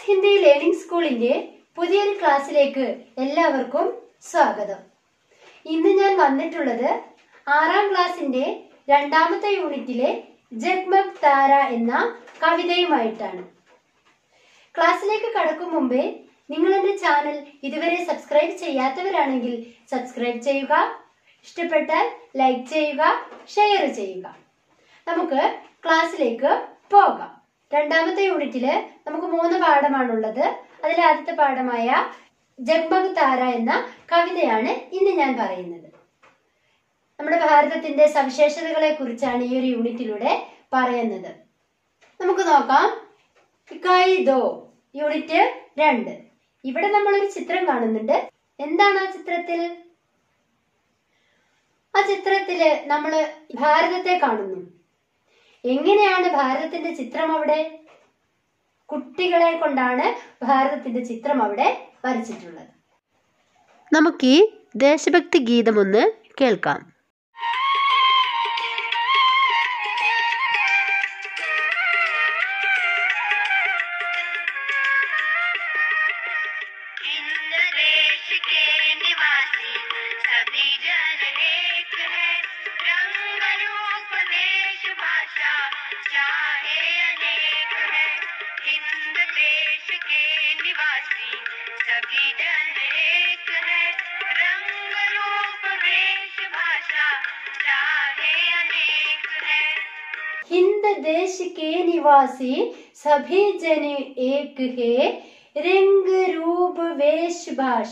Hindi learning സ്കൂളിന്റെ പുതിയൊരു ക്ലാസ്സിലേക്ക് എല്ലാവർക്കും സ്വാഗതം ഇന്ന് ഞാൻ വന്നിട്ടുള്ളത് ആറാം ക്ലാസ്സിന്റെ രണ്ടാമത്തെ യൂണിറ്റിലെ ജഗ്മഗ് താര എന്ന കവിതയുമായിട്ടാണ് ക്ലാസ്സിലേക്ക് കടക്കും മുമ്പേ നിങ്ങൾ എന്റെ ചാനൽ ഇതുവരെ സബ്സ്ക്രൈബ് ചെയ്യാത്തവരാണെങ്കിൽ സബ്സ്ക്രൈബ് ചെയ്യുക ഇഷ്ടപ്പെട്ടാൽ ലൈക്ക് ചെയ്യുക ഷെയർ ചെയ്യുക നമുക്ക് ക്ലാസ്സിലേക്ക് പോകാം രണ്ടാമത്തെ യൂണിറ്റില് നമുക്ക് മൂന്ന് പാഠമാണുള്ളത് അതിലെ ആദ്യത്തെ പാഠമായ ജഗ്മഗ് താര എന്ന കവിതയാണ് ഇന്ന് ഞാൻ പറയുന്നത് നമ്മുടെ ഭാരതത്തിന്റെ സവിശേഷതകളെ കുറിച്ചാണ് ഈ ഒരു യൂണിറ്റിലൂടെ പറയുന്നത് നമുക്ക് നോക്കാം ഇക്കായി ദോ യൂണിറ്റ് രണ്ട് ഇവിടെ നമ്മൾ ഒരു ചിത്രം കാണുന്നുണ്ട് എന്താണ് ആ ചിത്രത്തിൽ ആ ചിത്രത്തില് നമ്മൾ ഭാരതത്തെ കാണുന്നു എങ്ങനെയാണ് ഭാരതത്തിന്റെ ചിത്രം അവിടെ കുട്ടികളെ കൊണ്ടാണ് ഭാരതത്തിന്റെ ചിത്രം അവിടെ വരച്ചിട്ടുള്ളത് നമുക്ക് ഈ ദേശഭക്തി ഗീതമൊന്ന് കേൾക്കാം हिंद देश के निवासी सभी जन एक है रंग रूप देश भाषा चाहे अनेक है हिंद देश के निवासी सभी जन एक है रंग रूप देश भाषा चाहे अनेक है हिंद देश के निवासी सभी जन एक है रंग रूप वेश ഭാഷ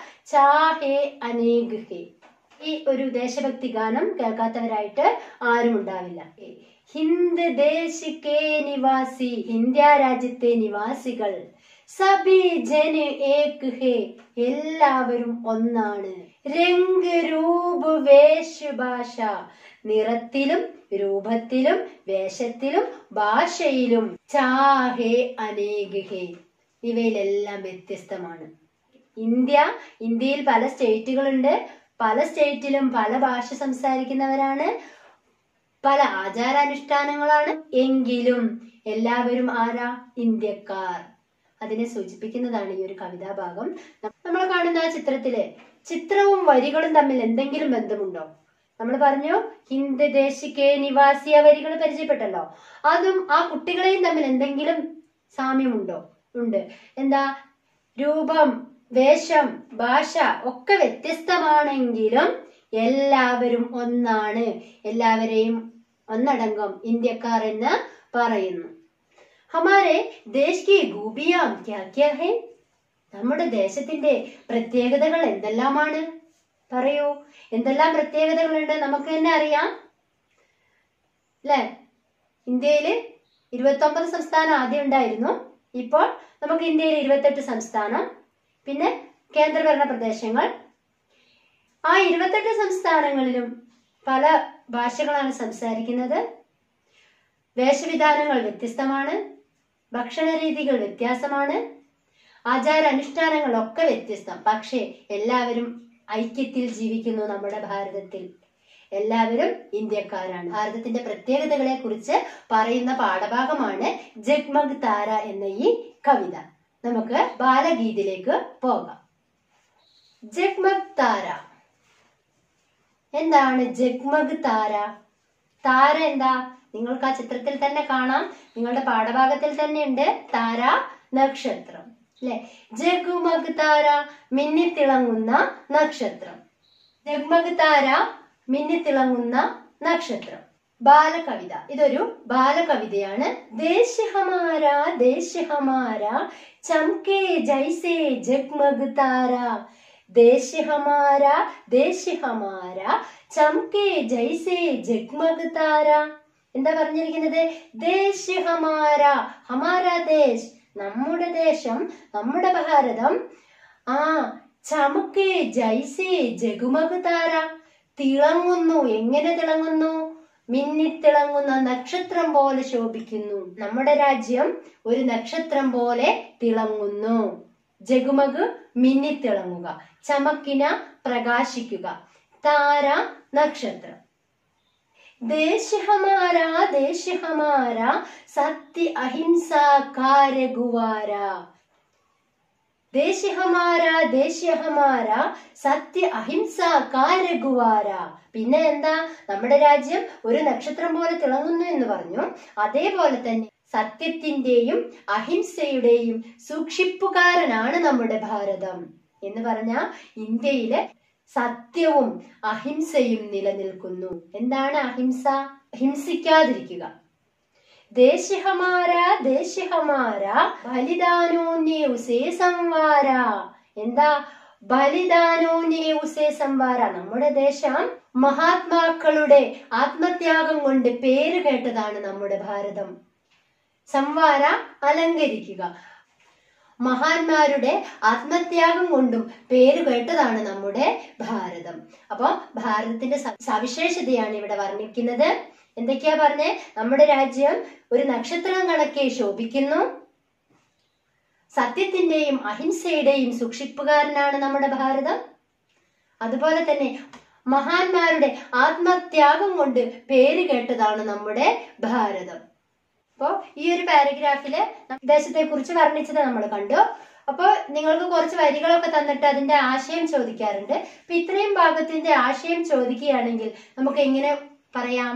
ചാഹേ അനേക് ഹേ ഈ ഒരു ദേശഭക്തി ഗാനം കേൾക്കാത്തവരായിട്ട് ആരും ഉണ്ടാവില്ല ഹിന്ദ് ദേശ് കേ നിവാസി ഇന്ത്യ രാജ്യത്തെ നിവാസികൾ സബി ജന ഏക് ഹേ എല്ലാവരും ഒന്നാണ് രംഗ് രൂപ് വേഷ് ഭാഷ നിറത്തിലും രൂപത്തിലും വേഷത്തിലും ഭാഷയിലും ചാഹേ അനേക് ഹേ ഇവയിലെല്ലാം വ്യത്യസ്തമാണ് ഇന്ത്യ ഇന്ത്യയിൽ പല സ്റ്റേറ്റുകളുണ്ട് പല സ്റ്റേറ്റിലും പല ഭാഷ സംസാരിക്കുന്നവരാണ് പല ആചാരാനുഷ്ഠാനങ്ങളാണ് എങ്കിലും എല്ലാവരും ആരാ ഇന്ത്യക്കാർ അതിനെ സൂചിപ്പിക്കുന്നതാണ് ഈ ഒരു കവിതാഭാഗം നമ്മൾ കാണുന്ന ആ ചിത്രത്തില് ചിത്രവും വരികളും തമ്മിൽ എന്തെങ്കിലും ബന്ധമുണ്ടോ നമ്മൾ പറഞ്ഞു ഹിന്ദ് ദേശിക്കെ നിവാസിയ വരികൾ പരിചയപ്പെട്ടല്ലോ അതും ആ കുട്ടികളെയും തമ്മിൽ എന്തെങ്കിലും സാമ്യമുണ്ടോ ഉണ്ട് എന്താ രൂപം വേഷം ഭാഷ ഒക്കെ വ്യത്യസ്തമാണെങ്കിലും എല്ലാവരും ഒന്നാണ് എല്ലാവരെയും ഒന്നടങ്കം ഇന്ത്യക്കാർ എന്ന് പറയുന്നു ഹമാരെ ദേശ് കി ഗൂബിയാം ക്യാ ക്യാ ഹേ നമ്മുടെ ദേശത്തിന്റെ പ്രത്യേകതകൾ എന്തെല്ലാമാണ് പറയൂ എന്തെല്ലാം പ്രത്യേകതകളുണ്ട് നമുക്ക് തന്നെ അറിയാം അല്ലേ ഇന്ത്യയില് ഇരുപത്തി ഒമ്പത് സംസ്ഥാനം ആദ്യം ഉണ്ടായിരുന്നു ഇപ്പോൾ നമുക്ക് ഇന്ത്യയിൽ ഇരുപത്തെട്ട് സംസ്ഥാനം പിന്നെ കേന്ദ്രഭരണ പ്രദേശങ്ങൾ ആ ഇരുപത്തെട്ട് സംസ്ഥാനങ്ങളിലും പല ഭാഷകളാണ് സംസാരിക്കുന്നത് വേഷവിധാനങ്ങൾ വ്യത്യസ്തമാണ് ഭക്ഷണ രീതികൾ വ്യത്യാസമാണ് ആചാര അനുഷ്ഠാനങ്ങളൊക്കെ വ്യത്യസ്തം പക്ഷേ എല്ലാവരും ഐക്യത്തിൽ ജീവിക്കുന്നു നമ്മുടെ ഭാരതത്തിൽ എല്ലാവരും ഇന്ത്യക്കാരാണ് ഭാരതത്തിന്റെ പ്രത്യേകതകളെ കുറിച്ച് പറയുന്ന പാഠഭാഗമാണ് ജഗ്മഗ് താര എന്ന ഈ കവിത നമുക്ക് ബാലഗീതിലേക്ക് പോകാം ജഗ്മഗ് താര എന്താണ് ജഗ്മഗ് താര താര എന്താ നിങ്ങൾക്ക് ആ ചിത്രത്തിൽ തന്നെ കാണാം നിങ്ങളുടെ പാഠഭാഗത്തിൽ തന്നെ ഉണ്ട് താര നക്ഷത്രം അല്ലെ ജഗ്മഗ് താര മിന്നിത്തിളങ്ങുന്ന നക്ഷത്രം ജഗ്മഗ് താര മിന്നിത്തിളങ്ങുന്ന നക്ഷത്രം ബാലകവിത ഇതൊരു ബാലകവിതയാണ് ദേശ് ഹമാര ദേശ് ഹമാര ചംകേ ജൈസേ ജഗ്മഗ് താര ദേശ് ഹമാര ദേശ് ഹമാര ചംകേ ജൈസേ ജഗ്മഗ് താര എന്താ പറഞ്ഞിരിക്കുന്നത് ദേശ് ഹമാര ഹമാര ദേശ് നമ്മുടെ ദേശം നമ്മുടെ ഭാരതം ആ ചമക്കേ ജൈസേ ജഗുമഗ് താര തിളങ്ങുന്നു എങ്ങനെ തിളങ്ങുന്നു മിന്നിത്തിളങ്ങുന്ന നക്ഷത്രം പോലെ ശോഭിക്കുന്നു നമ്മുടെ രാജ്യം ഒരു നക്ഷത്രം പോലെ തിളങ്ങുന്നു ജഗുമഗ് മിന്നിത്തിളങ്ങുക ചമക്കിന പ്രകാശിക്കുക താര നക്ഷത്രം देश हमारा देश हमारा सत्य अहिंसा कार्य गुवारा ദേശ് ഹമാര ദേശ് ഹമാര സത്യ അഹിംസ കാരഗുവാര പിന്നെ എന്താ നമ്മുടെ രാജ്യം ഒരു നക്ഷത്രം പോലെ തിളങ്ങുന്നു എന്ന് പറഞ്ഞു അതേപോലെ തന്നെ സത്യത്തിന്റെയും അഹിംസയുടെയും സൂക്ഷിപ്പുകാരനാണ് നമ്മുടെ ഭാരതം എന്ന് പറഞ്ഞ ഇന്ത്യയിലെ സത്യവും അഹിംസയും നിലനിൽക്കുന്നു എന്താണ് അഹിംസ ഹിംസിക്കാതിരിക്കുക ദേശ് ഹമാര ദേശ് ഹമാര ബലിദാനോന്യേ ഉസേ സംവാര എന്താ ബലിദാനോന്യേ ഉസേ സംവാര നമ്മുടെ ദേശം മഹാത്മാക്കളുടെ ആത്മത്യാഗം കൊണ്ട് പേര് കേട്ടതാണ് നമ്മുടെ ഭാരതം സംവാര അലങ്കരിക്കുക മഹാന്മാരുടെ ആത്മത്യാഗം കൊണ്ടും പേര് കേട്ടതാണ് നമ്മുടെ ഭാരതം അപ്പൊ ഭാരതത്തിന്റെ സ- സവിശേഷതയാണ് ഇവിടെ വർണ്ണിക്കുന്നത് എന്തൊക്കെയാ പറഞ്ഞേ നമ്മുടെ രാജ്യം ഒരു നക്ഷത്രം കണക്കെ ശോഭിക്കുന്നു സത്യത്തിന്റെയും അഹിംസയുടെയും സൂക്ഷിപ്പുകാരനാണ് നമ്മുടെ ഭാരതം അതുപോലെ തന്നെ മഹാന്മാരുടെ ആത്മത്യാഗം കൊണ്ട് പേര് കേട്ടതാണ് നമ്മുടെ ഭാരതം അപ്പോ ഈ ഒരു പാരഗ്രാഫില് ദേശത്തെ കുറിച്ച് വർണ്ണിച്ചത് നമ്മൾ കണ്ടു അപ്പൊ നിങ്ങൾക്ക് കുറച്ച് വരികളൊക്കെ തന്നിട്ട് അതിന്റെ ആശയം ചോദിക്കാറുണ്ട് അപ്പൊ ഇത്രയും ഭാഗത്തിന്റെ ആശയം ചോദിക്കുകയാണെങ്കിൽ നമുക്ക് എങ്ങനെ പറയാം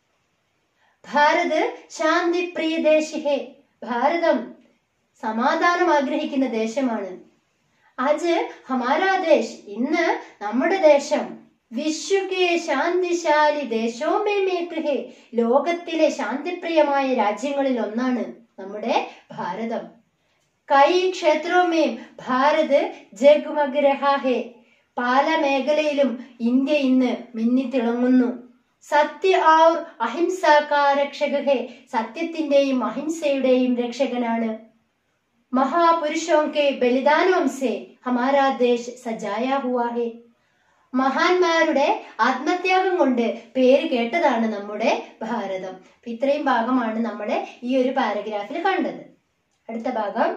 ഭാരത് ശാന്തി പ്രിയ ദേശിഹേ ഭാരതം സമാധാനം ആഗ്രഹിക്കുന്ന ദേശമാണ് ആജ് ഹമാരാ ദേശ് ഇന്ന് നമ്മുടെ ദേശം വിശ്വകെ ശാന്തിശാലി ദേശോമേ മേഘ്രഹേ ലോകത്തിലെ ശാന്തിപ്രിയമായ രാജ്യങ്ങളിൽ ഒന്നാണ് നമ്മുടെ ഭാരതം കൈ ക്ഷേത്രോമേം ഭാരത് ജഗ്മഗ് രഹാ ഹേ പല മേഖലയിലും ഇന്ത്യ ഇന്ന് മിന്നിത്തിളങ്ങുന്നു സത്യ ഔർ അഹിംസാകാ രക്ഷക ഹേ സത്യത്തിന്റെയും അഹിംസയുടെയും രക്ഷകനാണ് महापुरुषों के बलिदानों से हमारा देश सजाया हुआ है മഹാന്മാരുടെ ആത്മത്യാഗം കൊണ്ട് പേര് കേട്ടതാണ് നമ്മുടെ ഭാരതം അപ്പൊ ഇത്രയും ഭാഗമാണ് നമ്മുടെ ഈ ഒരു പാരഗ്രാഫിൽ കണ്ടത് അടുത്ത ഭാഗം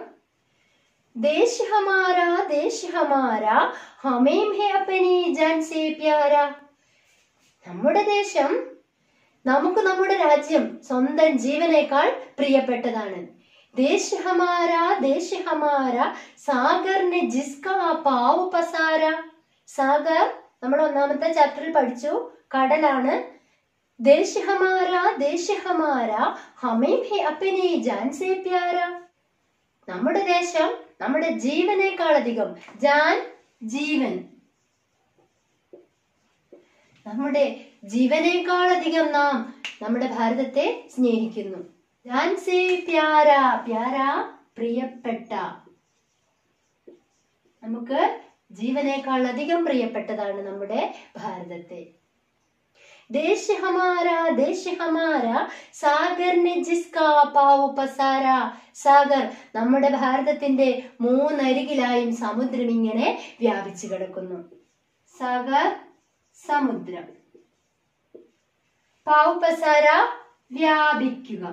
ദേശ് ഹമാര ദേശ് ഹമാര ഹമേം ഹെ അപ്പനി ജാൻ സേ പ്യാര നമ്മുടെ ദേശം നമുക്ക് നമ്മുടെ രാജ്യം സ്വന്തം ജീവനേക്കാൾ പ്രിയപ്പെട്ടതാണ് ദേശ് ഹമാര ദേശ് ഹമാര സാഗറിനെ ജിസ്കാ പാവ് പസാര സാഗർ നമ്മൾ ഒന്നാമത്തെ ചാപ്റ്ററിൽ പഠിച്ചു കടലാണ് ദേശ് ഹമാര ദേശ് ഹമാര ഹമേം ഹെ അപ്പനെ ജാൻ സേ പ്യാര നമ്മുടെ ദേശം നമ്മുടെ ജീവനേക്കാളധികം ജാൻ ജീവൻ നമ്മുടെ ജീവനേക്കാളധികം നാം നമ്മുടെ ഭാരതത്തെ സ്നേഹിക്കുന്നു ജാൻ സേ പ്യാര പ്യാര പ്രിയപ്പെട്ട നമുക്ക് ജീവനേക്കാൾ അധികം പ്രിയപ്പെട്ടതാണ് നമ്മുടെ ഭാരതത്തെ ദേശ് ഹമാര ദേശ് ഹമാര സാഗറിനെ ജിസ്കാ പാവു പസാര സാഗർ നമ്മുടെ ഭാരതത്തിന്റെ മൂന്നരികിലായും സമുദ്രം ഇങ്ങനെ വ്യാപിച്ചു കിടക്കുന്നു സാഗർ സമുദ്രം പാവു പസാര വ്യാപിക്കുക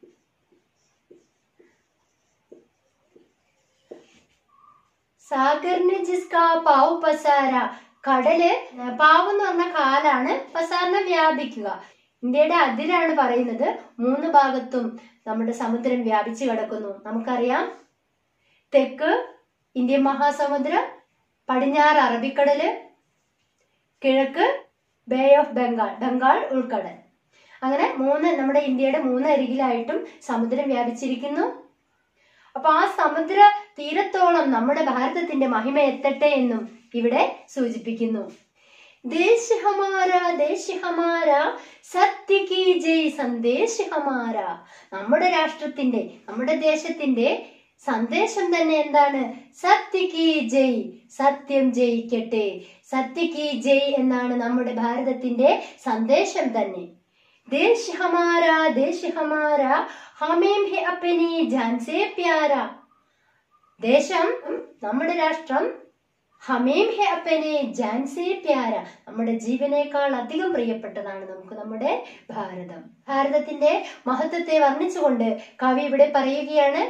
സാഗറിന് ജിസ്കാ പാവു പസാര കടല് പാവ് എന്ന് പറഞ്ഞ കാലാണ് പസാറിനെ വ്യാപിക്കുക ഇന്ത്യയുടെ അതിരാണ് പറയുന്നത് മൂന്ന് ഭാഗത്തും നമ്മുടെ സമുദ്രം വ്യാപിച്ചു കിടക്കുന്നു നമുക്കറിയാം തെക്ക് ഇന്ത്യൻ മഹാസമുദ്രം പടിഞ്ഞാറ് അറബിക്കടല് കിഴക്ക് ബേ ഓഫ് ബംഗാൾ ബംഗാൾ ഉൾക്കടൽ അങ്ങനെ മൂന്ന് നമ്മുടെ ഇന്ത്യയുടെ മൂന്ന് അരികിലായിട്ടും സമുദ്രം വ്യാപിച്ചിരിക്കുന്നു അപ്പൊ ആ സമുദ്ര തീരത്തോളം നമ്മുടെ ഭാരതത്തിന്റെ മഹിമ എത്തട്ടെ എന്നും ഇവിടെ സൂചിപ്പിക്കുന്നു ദേശ് ഹമാര ദേശ് ഹമാര സത്യ കി ജയ് സന്ദേശ് ഹമാര നമ്മുടെ രാഷ്ട്രത്തിന്റെ നമ്മുടെ ദേശത്തിന്റെ സന്ദേശം തന്നെ എന്താണ് സത്യ കി ജയ് സത്യം ജയിക്കട്ടെ സത്യ കി ജയ് എന്നാണ് നമ്മുടെ ഭാരതത്തിന്റെ സന്ദേശം തന്നെ ദേശ് ഹമാര ദേശ് ഹമാര ഹമേം ഹെ അപ്പനെ ജാൻ സേ പ്യാര ദേശം നമ്മുടെ രാഷ്ട്രം ഹമേം ഹെ അപ്പനെ ജാൻ സേ പ്യാര നമ്മുടെ ജീവനേക്കാൾ അധികം പ്രിയപ്പെട്ടതാണ് നമുക്ക് നമ്മുടെ ഭാരതം ഭാരതത്തിന്റെ മഹത്വത്തെ വർണ്ണിച്ചുകൊണ്ട് കവി ഇവിടെ പറയുകയാണ്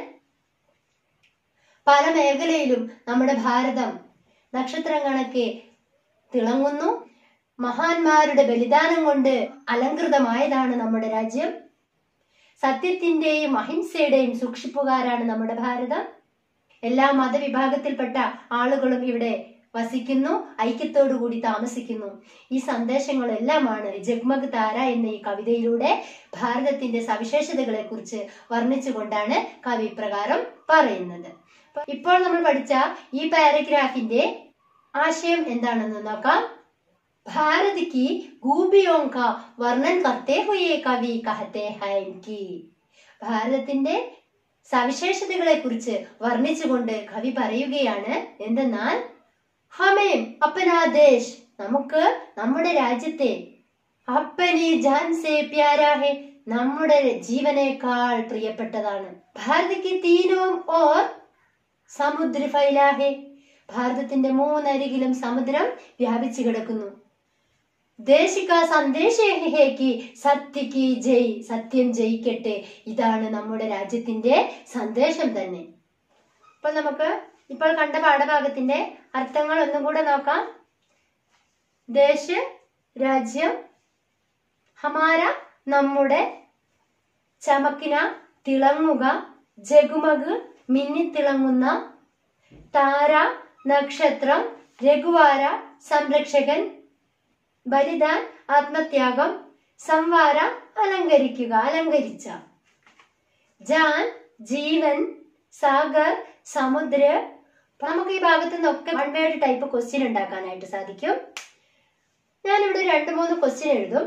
പല മേഖലയിലും നമ്മുടെ ഭാരതം നക്ഷത്രം കണക്കെ തിളങ്ങുന്നു മഹാന്മാരുടെ ബലിദാനം കൊണ്ട് അലങ്കൃതമായതാണ് നമ്മുടെ രാജ്യം സത്യത്തിന്റെയും അഹിംസയുടെയും സൂക്ഷിപ്പുകാരാണ് നമ്മുടെ ഭാരതം എല്ലാ മതവിഭാഗത്തിൽപ്പെട്ട ആളുകളും ഇവിടെ വസിക്കുന്നു ഐക്യത്തോടു കൂടി താമസിക്കുന്നു ഈ സന്ദേശങ്ങളെല്ലാമാണ് ജഗ്മഗ് താര എന്ന ഈ കവിതയിലൂടെ ഭാരതത്തിന്റെ സവിശേഷതകളെ കുറിച്ച് വർണ്ണിച്ചുകൊണ്ടാണ് കവി ഇപ്രകാരം പറയുന്നത് അപ്പൊ ഇപ്പോൾ നമ്മൾ പഠിച്ച ഈ പാരഗ്രാഫിന്റെ ആശയം എന്താണെന്ന് നോക്കാം भारत की खूबियों का वर्णन करते हुए कवി कहते हैं कि ഭാരതത്തിന്റെ സവിശേഷതകളെ കുറിച്ച് വർണ്ണിച്ചുകൊണ്ട് കവി പറയുകയാണ് എന്തെന്നാൽ ഹമേം അപ്പനാദേശ് നമുക്ക് നമ്മുടെ രാജ്യത്തെ അപ്പനി ജാൻ സേ പ്യാരാ ഹെ നമ്മുടെ ജീവനേക്കാൾ പ്രിയപ്പെട്ടതാണ് ഭാരതിക്ക് തീനോം ഓർ സമുദ്ര ഫൈലാഹെ ഭാരതത്തിന്റെ മൂന്നരികിലും സമുദ്രം വ്യാപിച്ചു കിടക്കുന്നു ദേശിക സന്ദേശേക്ക് സത്യക്ക് ജയ് സത്യം ജയിക്കട്ടെ ഇതാണ് നമ്മുടെ രാജ്യത്തിന്റെ സന്ദേശം തന്നെ ഇപ്പൊ നമുക്ക് ഇപ്പോൾ കണ്ട പാഠഭാഗത്തിന്റെ അർത്ഥങ്ങൾ ഒന്നും കൂടെ നോക്കാം ദേശ രാജ്യം ഹമാര നമ്മുടെ ചമക്കിന തിളങ്ങുക ജഗുമഗ് മിന്നിത്തിളങ്ങുന്ന താര നക്ഷത്രം രഘുവാര സംരക്ഷകൻ ബലിദാൻ ആത്മത്യാഗം സംവാര അലങ്കരിക്കുക അലങ്കരിച്ച ജാൻ ജീവൻ സാഗർ സമുദ്ര അപ്പൊ നമുക്ക് ഈ ഭാഗത്ത് നിന്നൊക്കെ വൺ വേർഡ് ടൈപ്പ് ക്വസ്റ്റ്യൻ ഉണ്ടാക്കാനായിട്ട് സാധിക്കും ഞാനിവിടെ രണ്ട് മൂന്ന് ക്വസ്റ്റ്യൻ എഴുതും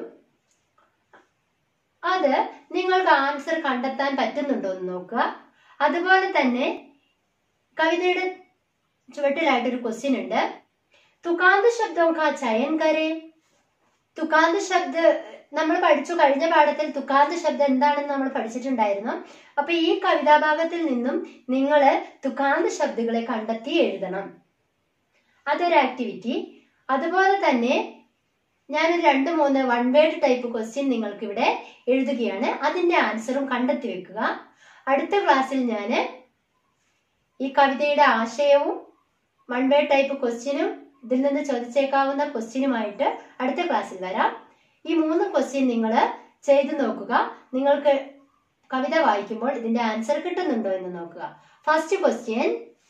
അത് നിങ്ങൾക്ക് ആൻസർ കണ്ടെത്താൻ പറ്റുന്നുണ്ടോ എന്ന് നോക്കുക അതുപോലെ തന്നെ കവിതയുടെ ചുവട്ടിലായിട്ടൊരു ക്വസ്റ്റ്യൻ ഉണ്ട് തുകാന്ത് ശബ്ദം കാ ചയൻ കരേ തുകാന്ത് ശബ്ദ നമ്മൾ പഠിച്ചു കഴിഞ്ഞ പാഠത്തിൽ തുകാന്ത് ശബ്ദം എന്താണെന്ന് നമ്മൾ പഠിച്ചിട്ടുണ്ടായിരുന്നു അപ്പൊ ഈ കവിതാഭാഗത്തിൽ നിന്നും നിങ്ങൾ തുകാന്ത് ശബ്ദങ്ങളെ കണ്ടെത്തി എഴുതണം അതൊരു ആക്ടിവിറ്റി അതുപോലെ തന്നെ ഞാൻ രണ്ട് മൂന്ന് വൺ വേർഡ് ടൈപ്പ് ക്വസ്റ്റ്യൻ നിങ്ങൾക്ക് ഇവിടെ എഴുതുകയാണ് അതിന്റെ ആൻസറും കണ്ടെത്തി വെക്കുക അടുത്ത ക്ലാസ്സിൽ ഞാൻ ഈ കവിതയുടെ ആശയവും വൺ വേർഡ് ടൈപ്പ് ക്വസ്റ്റ്യനും ഇതിൽ നിന്ന് ചോദിച്ചേക്കാവുന്ന ക്വസ്റ്റ്യനുമായിട്ട് അടുത്ത ക്ലാസ്സിൽ വരാം ഈ മൂന്ന് ക്വസ്റ്റ്യൻ നിങ്ങൾ ചെയ്തു നോക്കുക നിങ്ങൾക്ക് കവിത വായിക്കുമ്പോൾ ഇതിന്റെ ആൻസർ കിട്ടുന്നുണ്ടോ എന്ന് നോക്കുക ഫസ്റ്റ് ക്വസ്റ്റ്യൻ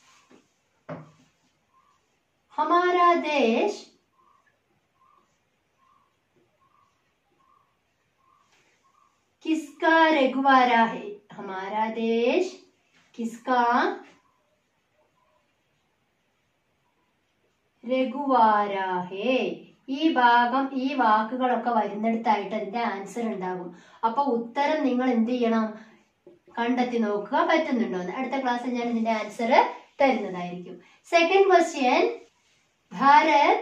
ഹമാരാ ദേശ് किसका रघुवारा है हमारा देश किसका രഘുവാര ഹേ ഈ ഭാഗം ഈ വാക്കുകളൊക്കെ വരുന്നിടത്തായിട്ട് അതിന്റെ ആൻസർ ഉണ്ടാകും അപ്പൊ ഉത്തരം നിങ്ങൾ എന്ത് ചെയ്യണം കണ്ടെത്തി നോക്കുക പറ്റുന്നുണ്ടോ എന്ന് അടുത്ത ക്ലാസ്സിൽ ഞാൻ ഇതിന്റെ ആൻസർ തരുന്നതായിരിക്കും സെക്കൻഡ് ക്വസ്റ്റ്യൻ ഭാരത്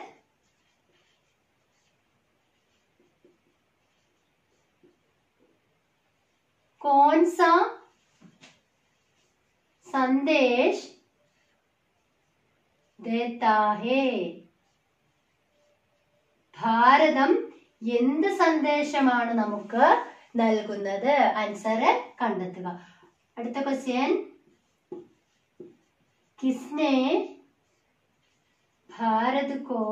कौन सा संदेश देता है ഭാരതം എന്ത് സന്ദേശമാണ് നമുക്ക് നൽകുന്നത് ആൻസർ കണ്ടെത്തുക അടുത്ത ക്വസ്റ്റ്യൻ കിസ്നെ ഭാരത് കോ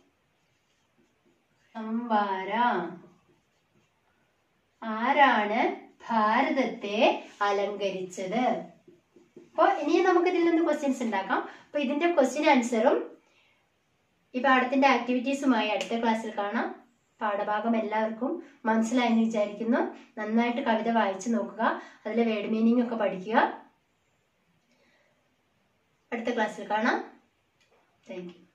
സംവാര ആരാണ് ഭാരതത്തെ അലങ്കരിച്ചത് അപ്പോൾ ഇനി നമുക്ക് ഇതിൽ നിന്ന് ക്വസ്റ്റ്യൻസ് ഉണ്ടാക്കാം അപ്പൊ ഇതിന്റെ ക്വസ്റ്റ്യൻ ആൻസറും ഈ പാഠത്തിന്റെ ആക്ടിവിറ്റീസുമായി അടുത്ത ക്ലാസ്സിൽ കാണാം പാഠഭാഗം എല്ലാവർക്കും മനസ്സിലായെന്ന് വിചാരിക്കുന്നു നന്നായിട്ട് കവിത വായിച്ചു നോക്കുക അതിലെ വേർഡ് മീനിങ് ഒക്കെ പഠിക്കുക അടുത്ത ക്ലാസ്സിൽ കാണാം താങ്ക് യു